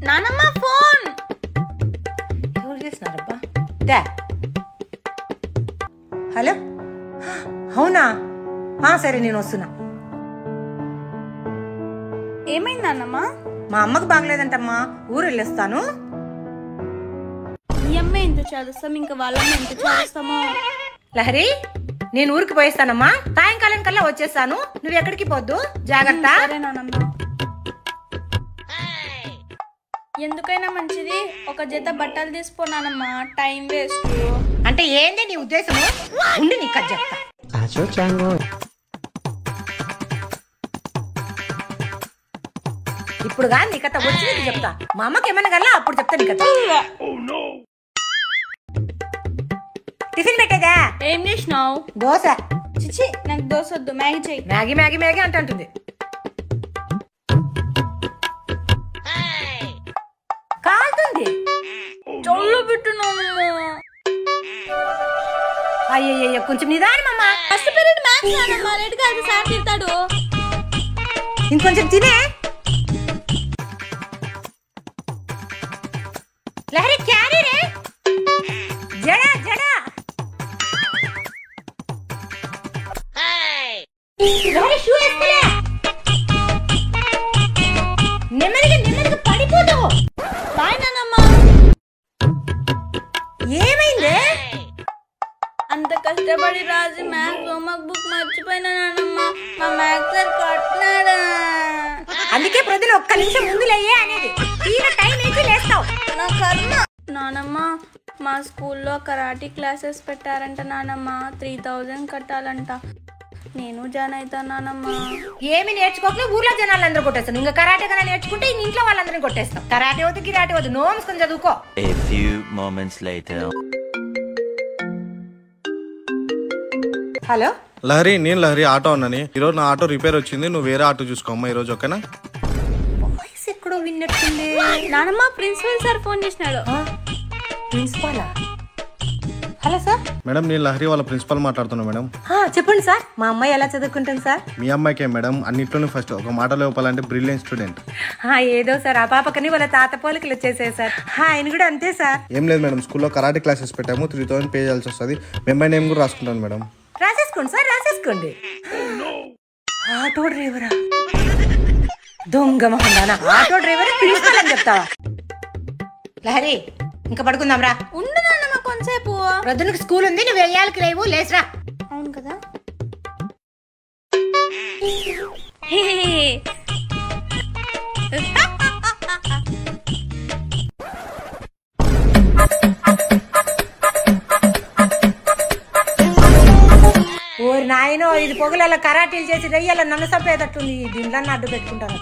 నానమ్మ ఫోన్ ఎవరు చేసినారబ్బా దా హలో అవునా ఆ, సరే నేను వస్తున్నా ఏమైంది నాన్నమ్మ మా అమ్మకు బాగలేదంటమ్మా ఊరు వెళ్ళొస్తాను ఈ అమ్మ ఎంత చదువుస్తాం ఇంకా వాళ్ళమ్మ ఎంత చదువుస్తామో లహరి నేను ఊరికి పోయిస్తానమ్మా సాయంకాలం కల్లా వచ్చేస్తాను నువ్వు ఎక్కడికి పోద్దు జాగ్రత్త సరే నానమ్మ ఎందుకైనా మంచిది ఒక జత బట్టలు తీసుకోనానమ్మా టైం వేస్ట్ అంటే ఏంది నీ ఉద్దేశము ఉండి నీకు అది చెప్తా ఇప్పుడు కానీ నీ కథ వచ్చినది చెప్తా మా అమ్మకి ఏమన్నా గల్లా అప్పుడు చెప్తా నీ కథ టిఫిన్ పెట్టేదా ఏం చేసినావు దోశ చిచి నాకు దోశ వద్దు మ్యాగీ చెయ్యి మ్యాగీ మ్యాగీ మ్యాగీ అంటుంటుంది కాలుతుంది చొల్లు పెట్టు నానమ్మ అయ్యయ్యో కొంచెం నిదానమమ్మా ఫస్ట్ పీరియడ్ మ్యాథ్స్ నానమ్మ లేట్ గా అయితే సార్ తిడతాడు ఇంకొంచెం తినే లహరి క్యారీ రే జడ జడ లహరి షూ వేసుకోలే నెమ్మదిగా నెమ్మదిగా పడిపోతావు బాయ్ నానమ్మ ఏమైంది అంత కష్టపడి రాసి మ్యాథ్స్ హోంవర్క్ బుక్ మర్చిపోయినా నానమ్మ మా మ్యాథ్స్ సార్ కొట్టినాడా అందుకే ప్రజలు ఒక్క నిమిషం ముందు లేయే అనేది తీరా టైం వేసి లేస్తావు నా కర్మ నానమ్మ మా స్కూల్లో కరాటీ క్లాసెస్ పెట్టారంట నానమ్మ త్రీ థౌజండ్ కట్టాలంట నేను జాయిన్ అవుతాను నానమ్మ ఏమి నేర్చుకోకుండా ఊర్లో జనాలు అందరూ కొట్టేస్తాను ఇంకా కరాటే కన్నా నేర్చుకుంటే ఇంక ఇంట్లో వాళ్ళందరినీ కొట్టేస్తాం కరాటే వద్దు గిరాటే వద్దు నోమ్స్కొని చదువుకో A few moments later. Hello Lahari నేను లహరి ఆటో అన్నని ఈరోజు నా ఆటో రిపేర్ వచ్చింది నువ్వు వేరే ఆటో చూసుకోమ్మా ఈరోజు ఓకేనా వాయిస్ ఎక్కడో విన్నట్టుంది నానమ్మ ప్రిన్సిపల్ సార్ ఫోన్ చేసినాడు ప్రిన్సిపాలా హలో సార్ మేడం నేను లహరి వాళ్ళ ప్రిన్సిపల్ మాట్లాడుతున్నా మేడం ఆ, చెప్పండి సార్ మా అమ్మాయి ఎలా చదువుకుంటుంది సార్ మీ అమ్మాయికే మేడం అన్నిట్లోనే ఫస్ట్ ఒక మాటలో చెప్పాలంటే బ్రిలియంట్ స్టూడెంట్ ఆ, ఏదో సార్ ఆ పాపకని వాళ్ళ తాత పోలికలు వచ్చేసాయి సార్ ఆ, ఆయన కూడా అంతే సార్ ఏం లేదు మేడం స్కూల్లో కరాటే క్లాసెస్ పెట్టాము త్రీ థౌసండ్ పే చేయాల్సి వస్తుంది మెంబర్ నేమ్ కూడా రాసుకుంటాను మేడం రాసేసుకోండి సార్ రాసేసుకోండి ఆటో డ్రైవరా దొంగ మొహందానా ఆటో డ్రైవర్ ప్రిన్సిపల్ అని చెప్తావా లహరి ఇంకా పడుకుందాం రా ఉండు నాన్నమ్మ కొంచెంసేపు ప్రొద్దునకి స్కూల్ ఉంది నువ్వు వెయ్యాలకి లేవు లేచురా అవును కదా ఓరి నాయనో ఇది పొగల కరాటీలు చేసి రయ్యాల నన్ను చంపేటట్టుంది దీంట్లో అడ్డు పెట్టుకుంటాను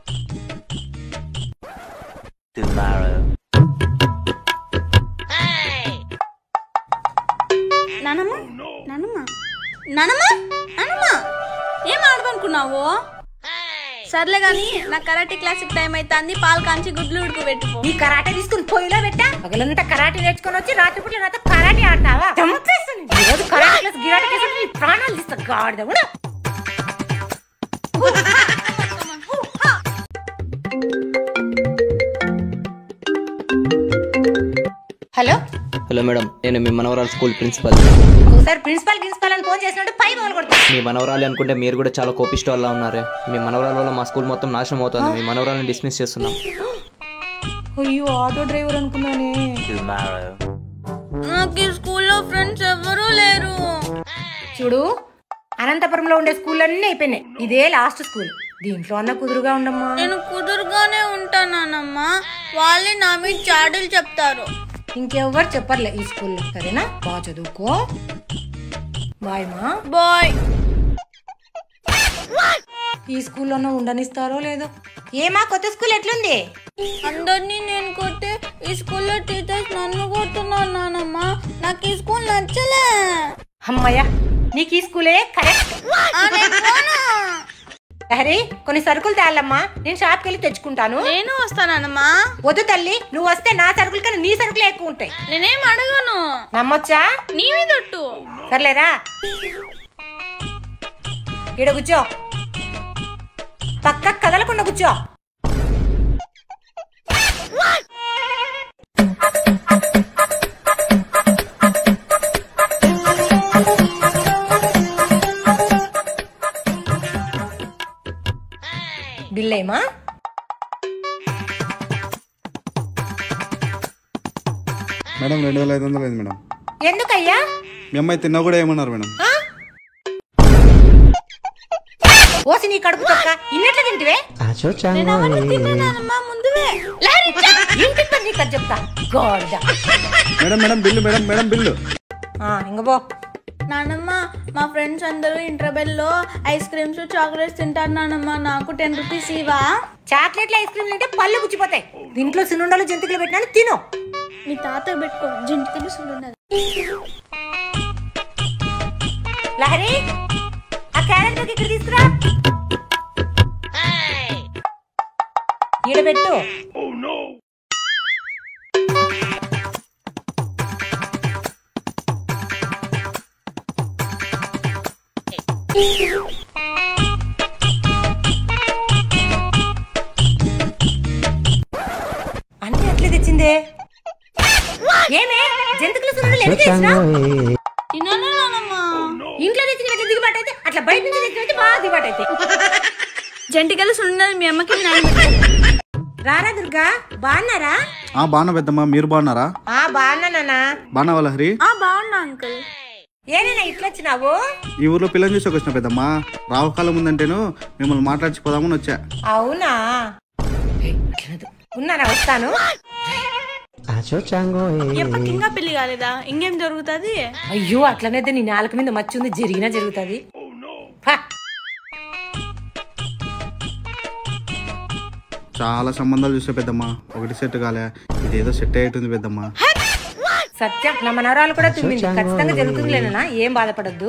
Tomorrow. నానమ్మ నానమ్మ నానమ్మ నానమ్మ ఏం ఆడమనుకున్నావు సర్లే గాని నా కరాటే క్లాసిక్ టైం అవుతుంది పాలు కాంచి గుడ్లు ఉడుకు పెట్టుకో ఈ కరాటే తీసుకుని పొయ్యిలో పెట్టా పగలంతా కరాటే నేర్చుకొని వచ్చి రాత్రిపూట నాతో కరాటే ఆడతావా చంపేస్తాను ఈ రోజు కరాటే క్లాస్ గిరాటే క్లాస్ నీ ప్రాణాలు తీస్తా గాడిద కూడా హలో హలో మేడం నేను మీ మనవరాలు స్కూల్ ప్రిన్సిపల్ ఒకసారి ప్రిన్సిపల్ ప్రిన్సిపల్ అని ఫోన్ చేసినట్టు పై మొదలు కొడతా మీ మనవరాలు అనుకుంటే మీరు కూడా చాలా కోపిస్ట్ వల్ల ఉన్నారే మీ మనవరాల వల్ల మా స్కూల్ మొత్తం నాశనం అవుతుంది మీ మనవరాలను డిస్మిస్ చేస్తున్నాం అయ్యో ఆటో డ్రైవర్ అనుకున్నానే Tomorrow. నాకు ఈ స్కూల్లో ఫ్రెండ్స్ ఎవరూ లేరు చూడు అనంతపురంలో ఉండే స్కూల్ అన్నీ అయిపోయినాయి ఇదే లాస్ట్ స్కూల్ దీంట్లో అన్న కుదురుగా ఉండమ్మా నేను కుదురుగానే ఉంటానమ్మా వాళ్ళే నా మీద చాడీలు చెప్తారు ఇంకెవ్వరు చెప్పర్లే ఈ స్కూల్లో సరేనా బాగా చదువుకో బాయ్ మా బాయ్ ఈ స్కూల్లోనూ ఉండనిస్తారో లేదో ఏమా కొత్త స్కూల్ ఎట్లుంది అందరినీ నేను కొట్టే ఈ స్కూల్లో టీచర్స్ నన్ను కొడుతున్నారు నానమ్మా నాకు ఈ స్కూల్ నచ్చలే అమ్మయ్య నీకు ఈ స్కూలే కరెక్ట్ ఆ, నేను పోను. హరి కొన్ని సరుకులు తేలమ్మా నేను షాప్కి వెళ్ళి తెచ్చుకుంటాను నేను వస్తానమ్మా వద్దు తల్లి నువ్వు వస్తే నా సరుకులు కన్నా నీ సరుకులే ఎక్కువ ఉంటాయి నేనేం అడగను నమ్మొచ్చా నీ మీద ఒట్టు. సర్లేరా ఈడ కూర్చో పక్క కదలకుండా కూర్చో బిల్ ఏమా మేడం రెండు వేల ఐదు వందలు అయింది మేడం ఎందుకయ్యా మీ అమ్మాయి తిన్నా కూడా ఏమన్నారు మేడం ఓసి నీ కడుపు తొక్క ఇన్నట్లు తింటివే నేను అవన్నీ తిన్నానమ్మా ముందువే ఇంటికి పని నీకు అది చెప్తా గాడిద madam madam bill madam madam bill ఆ, ఇంక పో నానమ్మ మా ఫ్రెండ్స్ అందరూ ఇంటర్వెల్ లో ఐస్ క్రీమ్స్ చాక్లెట్స్ తింటారు నానమ్మ నాకు టెన్ రూపీస్ ఇవా చాక్లెట్లు ఐస్ క్రీమ్ తింటే పళ్ళు గుచ్చిపోతాయి దీంట్లో సినుండలు జంతికలు పెట్టినాను తిను మీ తాత పెట్టుకో జంటికలు చూడున్నది లహరి ఆ క్యారెట్ బుక్ ఇక్కడ తీసుకురా ఈడబెట్టు అన్ని అట్లే తెచ్చిందే ఏమే జంతికలు సున్నుండలు ఎందుకు తెచ్చినావు తినాలా నానమ్మ ఇంట్లో తెచ్చిన దిగుబాటు అయితే అట్లా బయట నుంచి తెచ్చినట్టు బాగా దిగుబాటు అయితే జంటికలు సున్నది మీ అమ్మకి నాన్న రారా దుర్గా బాగున్నారా ఆ బాగున్నా పెద్దమ్మ మీరు బాగున్నారా ఆ బాగున్నా నాన్న బాగున్నా వాళ్ళ హరి ఆ బాగున్నా అంకుల్ ఏనైనా ఇట్లా వచ్చినావు ఈ ఊర్లో పిల్లని చూసి వచ్చిన పెద్దమ్మ రావుకాలం ఉందంటేను మిమ్మల్ని మాట్లాడిచిపోదామని వచ్చా అవునా ఏయ్, అట్లనొద్దు. ఉన్నారా వస్తాను ఎప్పటికి ఇంకా పెళ్లి కాలేదా ఇంకేం జరుగుతుంది అయ్యో అట్లనైతే నీ నాలుక మీద మచ్చి ఉంది జరిగినా జరుగుతుంది చాలా సంబంధాలు చూసే పెద్దమ్మ ఒకటి సెట్ కాలే ఇదేదో సెట్ అయ్యేటుంది పెద్దమ్మ సత్యం నా మనవరాలు కూడా తుమ్మింది ఖచ్చితంగా జరుగుతుందిలేనా ఏం బాధపడద్దు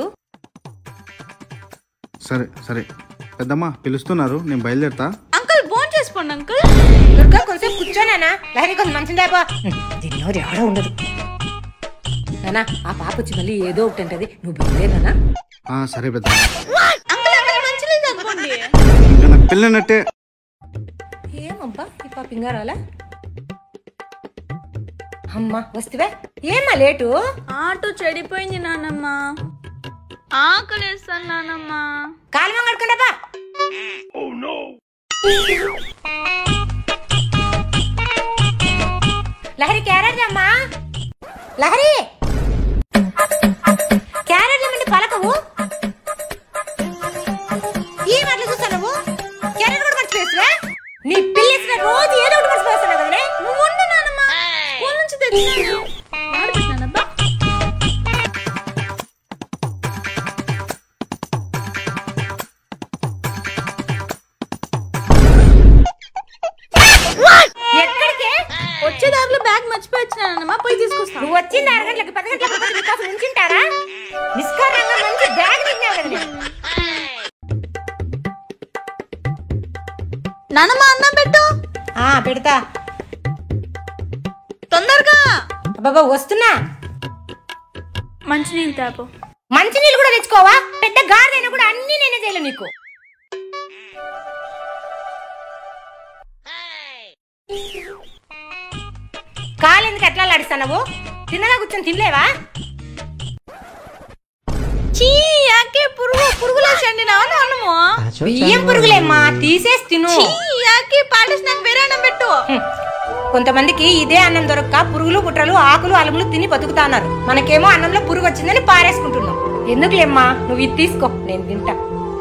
సరే సరే పెద్దమ్మ పిలుస్తున్నారు నేను బయలుదేరుతా అంకుల్ ఫోన్ చేసుకోండి అంకుల్ దుర్గా కొంచెం కూర్చోనానా లహరి కొంచెం మంచిది దాపా దీని ఎవరు ఎవడో ఉండదు నానా ఆ పాప వచ్చి మళ్ళీ ఏదో ఒకటి అంటది నువ్వు బయలుదేరానా ఆ, సరే పెద్దమ్మ అంకుల్ అంకుల్ మంచిగా తగ్గుకోండి ఇంకా నాకు పెళ్ళినట్టే ఏమబ్బా ఈ పాప ఇంకా రాలా అమ్మా వస్తువే ఏమ్మా లేటు ఆటో చెడిపోయింది నానమ్మ ఆకలిస్తాను నానమ్మ కాలు కడుకుంటాపా లహరి క్యారెట్ అమ్మా లహరి క్యారెట్ ఏమంటే పలకవు ఏం అట్లా చూస్తావు నువ్వు క్యారెట్ కూడా మర్చిపోయేస్తువా నీ పిల్లేసిన రోజు ఏదో ఒకటి మర్చిపోతున్నావు కదనే నువ్వు ఉండు నానమ్మ స్కూల్ నుంచి తెచ్చినాను ఆడబెట్టినానబ్బా ఎక్కడికి వచ్చే దారిలో బ్యాగ్ మర్చిపోయి వచ్చినానమ్మా పోయి తీసుకొస్తాను నువ్వు వచ్చింది అర గంటలకి పది గంటలకు పది మీకోసం ఉంచుంటారా నిష్కారంగా మంచి బ్యాగ్ తిన్నావు కదా నువ్వు. నానమ్మ అన్నం పెట్టు ఆ పెడతా తొందరగా అబ్బాబా వస్తున్నా మంచినీళ్ళు తాపు మంచినీళ్ళు కూడా తెచ్చుకోవా పెద్ద గాడిదైనా కూడా అన్ని నేనే చేయలే నీకు కాలు ఎందుకు ఎట్లా లాడిస్తావు తిన్నగా కూర్చొని తినలేవా చీ యాకే పురుగు పురుగులేసండి నా నాన్నమ్మ బియ్యం పురుగులేమ్మా తీసేసి తిను చీ యాకే పాడేసి నాకు వేరే అన్నం పెట్టు హ్మ్. కొంతమందికి ఇదే అన్నం దొరక్క పురుగులు పుట్రలు ఆకులు అలుములు తిని బతుకుతాన్నారు మనకేమో అన్నంలో పురుగు వచ్చిందని పారేసుకుంటున్నాం ఎందుకులేమ్మా నువ్వు ఇది తీసుకో నేను తింటా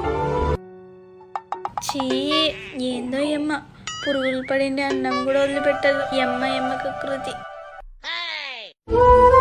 చీ ఏందో ఎమ్మ పురుగులు పడింది అన్నం కూడా వదిలిపెట్టదు ఎమ్మ ఎమ్మ కృతి